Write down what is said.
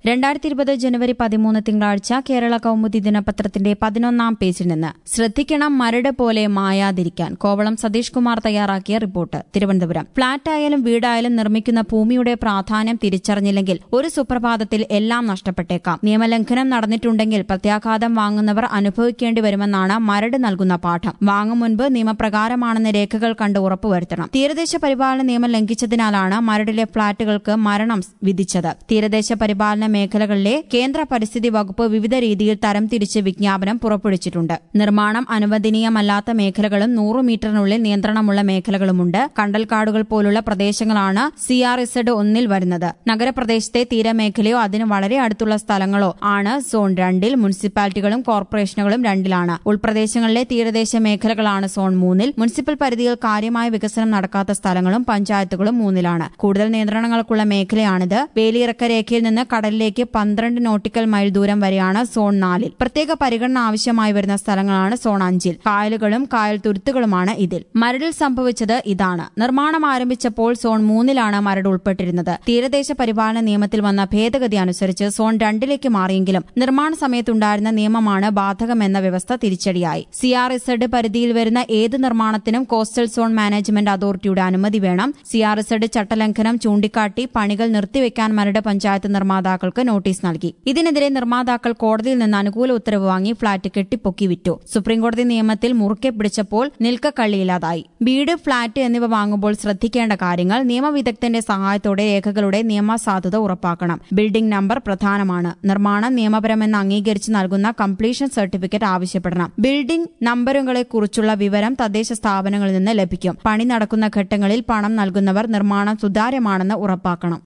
രണ്ടായിരത്തി ഇരുപത് ജനുവരി പതിമൂന്ന് തിങ്കളാഴ്ച കേരള കൗമുദി ദിനപത്രത്തിന്റെ പതിനൊന്നാം പേജിൽ നിന്ന് ശ്രദ്ധിക്കണം മരട് പോലെ മായാതിരിക്കാൻ കോവളം സതീഷ് കുമാർ തയ്യാറാക്കിയ റിപ്പോർട്ട് തിരുവനന്തപുരം ഫ്ളാറ്റായാലും വീടായാലും നിർമ്മിക്കുന്ന ഭൂമിയുടെ പ്രാധാന്യം തിരിച്ചറിഞ്ഞില്ലെങ്കിൽ ഒരു സുപ്രഭാതത്തിൽ എല്ലാം നഷ്ടപ്പെട്ടേക്കാം നിയമലംഘനം നടന്നിട്ടുണ്ടെങ്കിൽ പ്രത്യാഘാതം വാങ്ങുന്നവർ അനുഭവിക്കേണ്ടി വരുമെന്നാണ് മരട് നൽകുന്ന പാഠം വാങ്ങും മുൻപ് നിയമപ്രകാരമാണെന്ന് രേഖകൾ കണ്ട് ഉറപ്പുവരുത്തണം തീരദേശ പരിപാലന നിയമം ലംഘിച്ചതിനാലാണ് മരടിലെ ഫ്ളാറ്റുകൾക്ക് മരണം വിധിച്ചത് തീരദേശ പരിപാലന മേഖലകളിലെ കേന്ദ്ര പരിസ്ഥിതി വകുപ്പ് വിവിധ രീതിയിൽ തരംതിരിച്ച് വിജ്ഞാപനം പുറപ്പെടുവിച്ചിട്ടുണ്ട് നിർമ്മാണം അനുവദനീയമല്ലാത്ത മേഖലകളും നൂറ് മീറ്ററിനുള്ളിൽ നിയന്ത്രണമുള്ള മേഖലകളുമുണ്ട് കണ്ടൽക്കാടുകൾ പോലുള്ള പ്രദേശങ്ങളാണ് സി ആർ ഇസഡ് ഒന്നിൽ വരുന്നത് നഗരപ്രദേശത്തെ തീരമേഖലയോ അതിന് വളരെ അടുത്തുള്ള സ്ഥലങ്ങളോ ആണ് സോൺ രണ്ടിൽ മുനിസിപ്പാലിറ്റികളും കോർപ്പറേഷനുകളും രണ്ടിലാണ് ഉൾപ്രദേശങ്ങളിലെ തീരദേശ മേഖലകളാണ് സോൺ മൂന്നിൽ മുനിസിപ്പൽ പരിധിയിൽ കാര്യമായ വികസനം നടക്കാത്ത സ്ഥലങ്ങളും പഞ്ചായത്തുകളും മൂന്നിലാണ് കൂടുതൽ നിയന്ത്രണങ്ങൾക്കുള്ള മേഖലയാണിത് വേലിയിറക്ക രേഖയിൽ നിന്ന് കടലിലേക്ക് പന്ത്രണ്ട് നോട്ടിക്കൽ മൈൽ ദൂരം വരെയാണ് സോൺ നാലിൽ പ്രത്യേക പരിഗണന ആവശ്യമായി വരുന്ന സ്ഥലങ്ങളാണ് സോൺ അഞ്ചിൽ കായലുകളും കായൽ തുരുത്തുകളുമാണ് ഇതിൽ മരടിൽ സംഭവിച്ചത് ഇതാണ് നിർമ്മാണം ആരംഭിച്ചപ്പോൾ സോൺ മൂന്നിലാണ് മരട് ഉൾപ്പെട്ടിരുന്നത് തീരദേശ പരിപാലന നിയമത്തിൽ വന്ന ഭേദഗതി അനുസരിച്ച് സോൺ രണ്ടിലേക്ക് മാറിയെങ്കിലും നിർമ്മാണ സമയത്തുണ്ടായിരുന്ന നിയമമാണ് ബാധകമെന്ന വ്യവസ്ഥ തിരിച്ചടിയായി സി ആർ ഇസഡ് പരിധിയിൽ വരുന്ന ഏത് നിർമ്മാണത്തിനും കോസ്റ്റൽ സോൺ മാനേജ്മെന്റ് അതോറിറ്റിയുടെ അനുമതി വേണം സി ആർ ഇസഡ് ചട്ടലംഘനം ചൂണ്ടിക്കാട്ടി പണികൾ നിർത്തിവെക്കാൻ മരട് പഞ്ചായത്ത് നിർമ്മാതാക്കൾക്ക് നോട്ടീസ് നൽകി ഇതിനെതിരെ നിർമ്മാതാക്കൾ കോടതിയിൽ നിന്ന് അനുകൂല ഉത്തരവ് വാങ്ങി ഫ്ളാറ്റ് കെട്ടിപ്പൊക്കി വിറ്റു സുപ്രീംകോടതി നിയമത്തിൽ മുറുക്കെ പിടിച്ചപ്പോൾ നിൽക്കക്കള്ളിയില്ലാതായി വീട് ഫ്ളാറ്റ് എന്നിവ വാങ്ങുമ്പോൾ ശ്രദ്ധിക്കേണ്ട കാര്യങ്ങൾ നിയമവിദഗ്ധന്റെ സഹായത്തോടെ രേഖകളുടെ നിയമസാധുത ഉറപ്പാക്കണം ബിൽഡിംഗ് നമ്പർ പ്രധാനമാണ് നിർമ്മാണം നിയമപരമെന്ന് അംഗീകരിച്ച് നൽകുന്ന കംപ്ലീഷൻ സർട്ടിഫിക്കറ്റ് ആവശ്യപ്പെടണം ബിൽഡിംഗ് നമ്പറുകളെക്കുറിച്ചുള്ള വിവരം തദ്ദേശ സ്ഥാപനങ്ങളിൽ നിന്ന് ലഭിക്കും പണി നടക്കുന്ന ഘട്ടങ്ങളിൽ പണം നൽകുന്നവർ നിർമ്മാണം സുതാര്യമാണെന്ന് ഉറപ്പാക്കണം